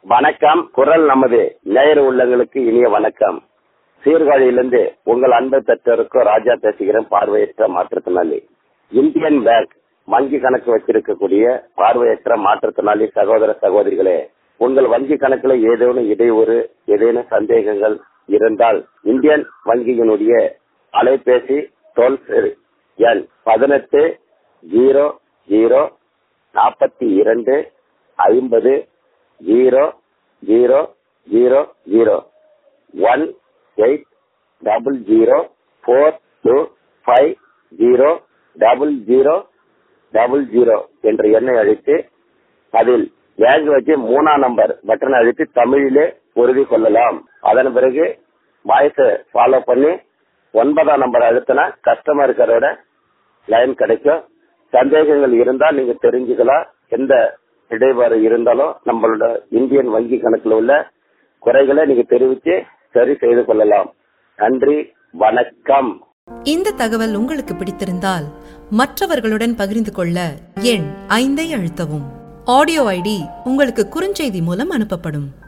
வணக்கம் குரல் நமது நேயர் உள்ளங்களுக்கு இனிய வணக்கம் சீர்காழியிலிருந்து உங்கள் அன்பை பெற்றோருக்கும் ராஜா பேசுகிறேன் பார்வையற்ற மாற்றுத்திறனாளி இந்தியன் பேங்க் வங்கி கணக்கு வச்சிருக்கக்கூடிய பார்வையற்ற மாற்றுத்திறனாளி சகோதர சகோதரிகளே உங்கள் வங்கி கணக்குல ஏதேனும் இடையூறு ஏதேனும் சந்தேகங்கள் இருந்தால் இந்தியன் வங்கியினுடைய அலைபேசி டோல் எண் பதினெட்டு ஜீரோ ஜீரோ நாற்பத்தி இரண்டு ஐம்பது zero zero zero zero one eight double zero four two five zero double zero double zero என்ற எண்ணை அழைத்து அதில் பேங்க் வச்சு மூணாம் நம்பர் பட்டனை அழுத்தி தமிழிலே உறுதி கொள்ளலாம் அதன் பிறகு வாய்ஸை ஃபாலோ பண்ணி ஒன்பதாம் நம்பர் அழுத்தினா கஸ்டமர் கேரோட லைன் கிடைக்கும் சந்தேகங்கள் இருந்தால் நீங்க தெரிஞ்சுக்கலாம் எந்த இடைபாடு இருந்தாலும் நம்மளோட இந்தியன் வங்கி கணக்குல உள்ள குறைகளை நீங்க தெரிவித்து சரி செய்து கொள்ளலாம் நன்றி வணக்கம் இந்த தகவல் உங்களுக்கு பிடித்திருந்தால் மற்றவர்களுடன் பகிர்ந்து கொள்ள எண் ஐந்தை அழுத்தவும் ஆடியோ ஐடி உங்களுக்கு குறுஞ்செய்தி மூலம் அனுப்பப்படும்